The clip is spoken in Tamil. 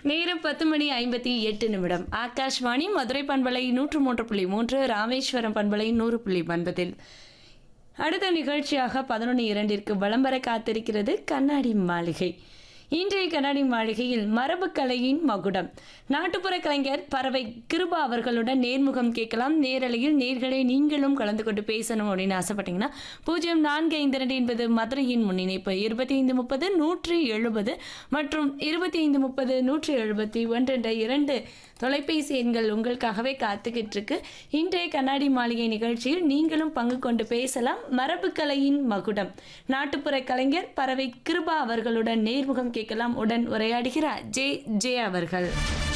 நேரம் பத்து மணி ஐம்பத்தி எட்டு நிமிடம் ஆகாஷ்வாணி மதுரை பண்பலை நூற்று மூன்று புள்ளி மூன்று ராமேஸ்வரம் பண்பலை நூறு புள்ளி ஒன்பதில் அடுத்த நிகழ்ச்சியாக பதினொன்று இரண்டிற்கு விளம்பர காத்திருக்கிறது கண்ணாடி மாளிகை இன்றைய கண்ணாடி மாளிகையில் மரபுக்கலையின் மகுடம் நாட்டுப்புற கலைஞர் பறவை கிருபா அவர்களுடன் நேர்முகம் கேட்கலாம் நேரலையில் நேர்களை நீங்களும் கலந்து கொண்டு பேசணும் அப்படின்னு ஆசைப்பட்டீங்கன்னா பூஜ்ஜியம் நான்கு ஐந்து ரெண்டு என்பது மதுரையின் முன்னிணைப்பு இருபத்தி ஐந்து முப்பது நூற்றி எழுபது மற்றும் இருபத்தி ஐந்து முப்பது நூற்றி எழுபத்தி ஒன்று என்ற இரண்டு தொலைபேசி எண்கள் உங்களுக்காகவே காத்துக்கிட்டு இருக்கு இன்றைய கண்ணாடி மாளிகை நிகழ்ச்சியில் நீங்களும் பங்கு கொண்டு பேசலாம் மரபுக்கலையின் மகுடம் நாட்டுப்புற கலைஞர் பறவை கிருபா அவர்களுடன் நேர்முகம் கேட்கலாம் உடன் உரையாடுகிறார் ஜே ஜே அவர்கள்